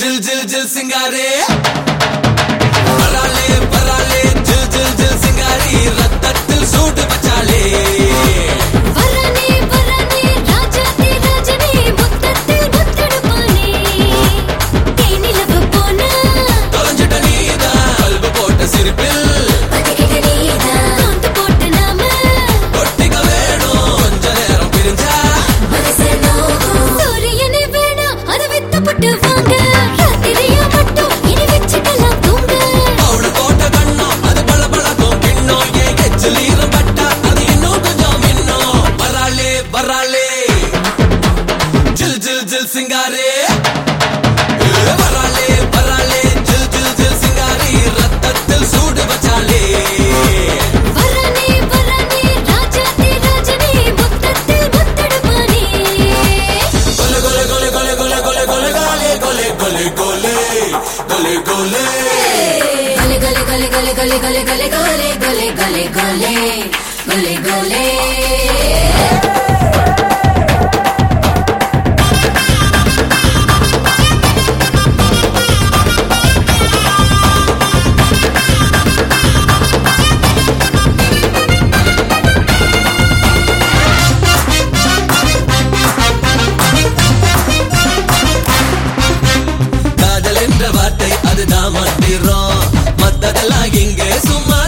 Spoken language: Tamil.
ஜில் ஜில் ஜில் சிங்காரே பராலே பராலே ஜில் ஜில் ஜில் சிங்காரி ரத்தத்தில் சூடு பச்சாலே வரானே வரானே ராஜாதி ராஜனே முத்தத்தில் முத்தெடுப்பானே தேனிலவு போனா தொலைஞ்சிட்ட நீதான் கல்பு போட்ட சிரிப்பில் பதுக்கிட்ட நீதான் காந்து போட்ட நாம ஒட்டிக்க வேணும் கொஞ்ச நேரம் பிரிஞ்சா மனசு நோகும் சூரியனே வேணாம் அதை வித்தப்பட்டு வாங்க ராத்திரியா மட்டும் இனி வச்சுக்கலாம் தூங்க அவளு போட்ட கண்ணம் அது பல பழக்கும் கிண்ணம் ஏன் எச்சில் ஈரம் பட்டா அது இன்னும் கொஞ்சம் மின்னும் வராளே வராளே ஜில் ஜில் ஜில் சிங்காரே ஏ, வராளே வராளே ஜில் ஜில் ஜில் சிங்காரி ரத்தத்தில் சூடு வச்சாலே வரானே வரானே ராஜாதி ராஜனே முத்தத்தில் முத்தெடுப்பானே கொலே கொலே கொலே கொலே கொலே கொலே கொலே காலே கொலே கொலே கொலே கொலே கொலே gole gole gole gole gole gole gole gole gole gole gole காதல் என்ற வார்த்தை அதுதான் மந்திரம் மத்ததெல்லாம் இங்கே சும்மா